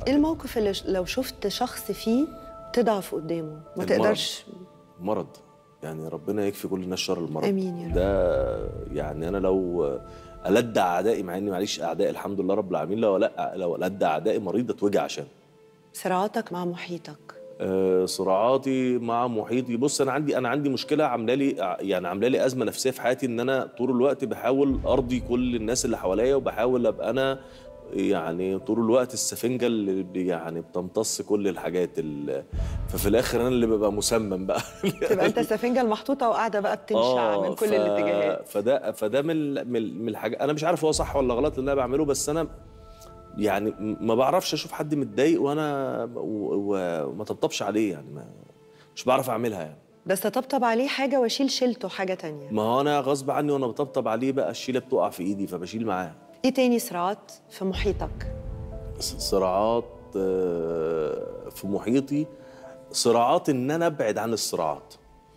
ايه الموقف اللي ش- لو شفت شخص فيه تضعف قدامه ما المرض. تقدرش مرض يعني ربنا يكفي كل الناس شر المرض آمين يا رب. ده يعني انا لو ألد اعدائي مع اني معليش اعداء الحمد لله رب العالمين لو لا لو ألد اعدائي مريض اتوجع عشان صراعاتك مع محيطك آه، صراعاتي مع محيطي بص انا عندي انا عندي مشكله عامله لي يعني عامله لي ازمه نفسيه في حياتي ان انا طول الوقت بحاول ارضي كل الناس اللي حواليا وبحاول ابقى انا يعني طول الوقت السفنجه اللي بي- يعني بتمتص كل الحاجات ال- ففي الاخر انا اللي ببقى مسمم بقى تبقى انت السفنجه المحطوطه وقاعده بقى بتنشع من كل ف- الاتجاهات فده فده من ال- من ال- من الحاجات انا مش عارف هو صح ولا غلط اللي انا بعمله بس انا يعني م- ما بعرفش اشوف حد متضايق وانا و- و- وما طبطبش عليه يعني ما مش بعرف اعملها يعني بس اطبطب عليه حاجه واشيل شيلته حاجه تانية ما هو انا غصب عني وانا بطبطب عليه بقى الشيله بتقع في ايدي فبشيل معاه ايه تاني صراعات في محيطك ص- صراعات آه، في محيطي صراعات ان انا ابعد عن الصراعات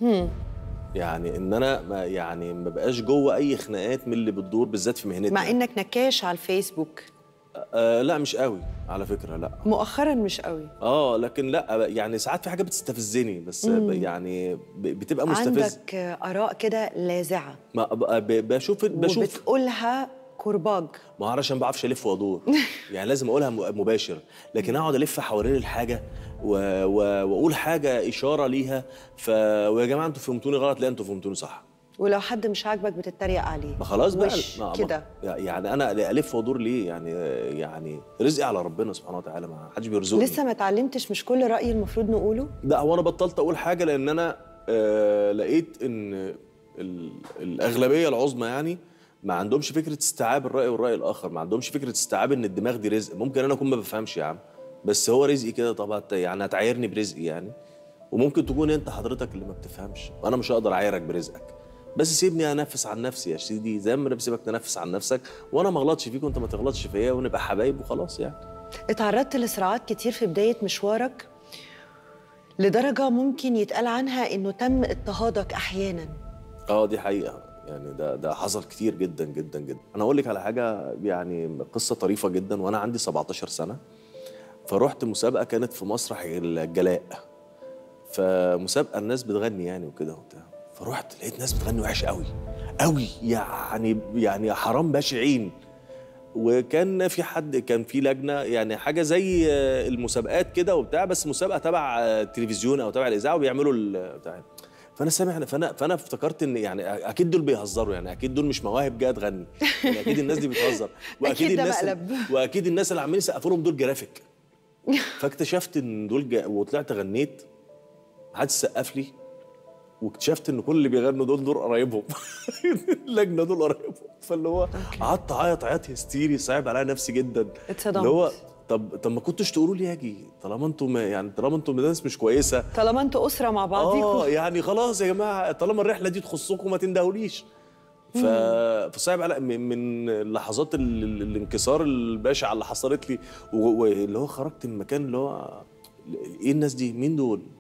يعني ان انا ما يعني ما بقاش جوه اي خناقات من اللي بتدور بالذات في مهنتي مع انك نكاش على الفيسبوك آه لا مش قوي على فكره لا مؤخرا مش قوي اه لكن لا يعني ساعات في حاجه بتستفزني بس ب- يعني ب- بتبقى مستفز عندك اراء كده لاذعه ما ب- ب- بشوف بشوف وبتقولها كرباج ما هو أنا عشان ما بعرفش الف وادور يعني لازم اقولها م- مباشر لكن اقعد الف حوالين الحاجه و... و... واقول حاجه اشاره ليها ف ويا جماعه انتوا فهمتوني غلط لا انتوا فهمتوني صح ولو حد مش عاجبك بتتريق عليه ما خلاص بقى وش ما- ما- كده يعني انا الف وادور ليه يعني يعني رزقي على ربنا سبحانه وتعالى ما حدش بيرزقني لسه ما اتعلمتش مش كل راي المفروض نقوله لا هو انا بطلت اقول حاجه لان انا آه لقيت ان ال- الاغلبيه العظمى يعني ما عندهمش فكره استيعاب الراي والراي الاخر ما عندهمش فكره استيعاب ان الدماغ دي رزق ممكن انا اكون ما بفهمش يا عم بس هو رزقي كده طبعا يعني هتعايرني برزقي يعني وممكن تكون انت حضرتك اللي ما بتفهمش وانا مش هقدر اعايرك برزقك بس سيبني انفس عن نفسي يا سيدي زي ما انا بسيبك تنفس عن نفسك وانا ما اغلطش فيك وانت ما تغلطش فيا ونبقى حبايب وخلاص يعني اتعرضت لصراعات كتير في بدايه مشوارك لدرجه ممكن يتقال عنها انه تم اضطهادك احيانا اه دي حقيقة يعني ده ده حصل كتير جدا جدا جدا انا اقول لك على حاجة يعني قصة طريفة جدا وانا عندي 17 سنة فرحت مسابقة كانت في مسرح الجلاء فمسابقة الناس بتغني يعني وكده وبتاع فرحت لقيت ناس بتغني وحش قوي قوي يعني يعني حرام بشعين وكان في حد كان في لجنه يعني حاجه زي آه، المسابقات كده وبتاع بس مسابقه تبع آه، التلفزيون او تبع الاذاعه وبيعملوا ال- بتاع فانا سامع فانا فانا افتكرت ان يعني اكيد دول بيهزروا يعني اكيد دول مش مواهب جايه تغني يعني اكيد الناس دي بتهزر واكيد أكيد ده الناس مقلب. واكيد الناس اللي عاملين يسقفوا لهم دول جرافيك فاكتشفت ان دول جا... وطلعت غنيت محدش سقف لي واكتشفت ان كل اللي بيغنوا دول دول قرايبهم اللجنه دول قرايبهم فاللي هو قعدت اعيط عياط هستيري صعب عليا نفسي جدا اتصدمت. اللي هو طب طب ما كنتش تقولوا لي اجي طالما انتم يعني طالما انتم ناس مش كويسه طالما انتوا اسره مع اه بعضيكم يعني خلاص يا جماعه طالما الرحله دي تخصكم ما تندهوليش ف... فصعب على من من لحظات ال... ال- الانكسار البشعه اللي حصلت لي و- واللي هو خرجت من مكان اللي هو ايه الناس دي مين دول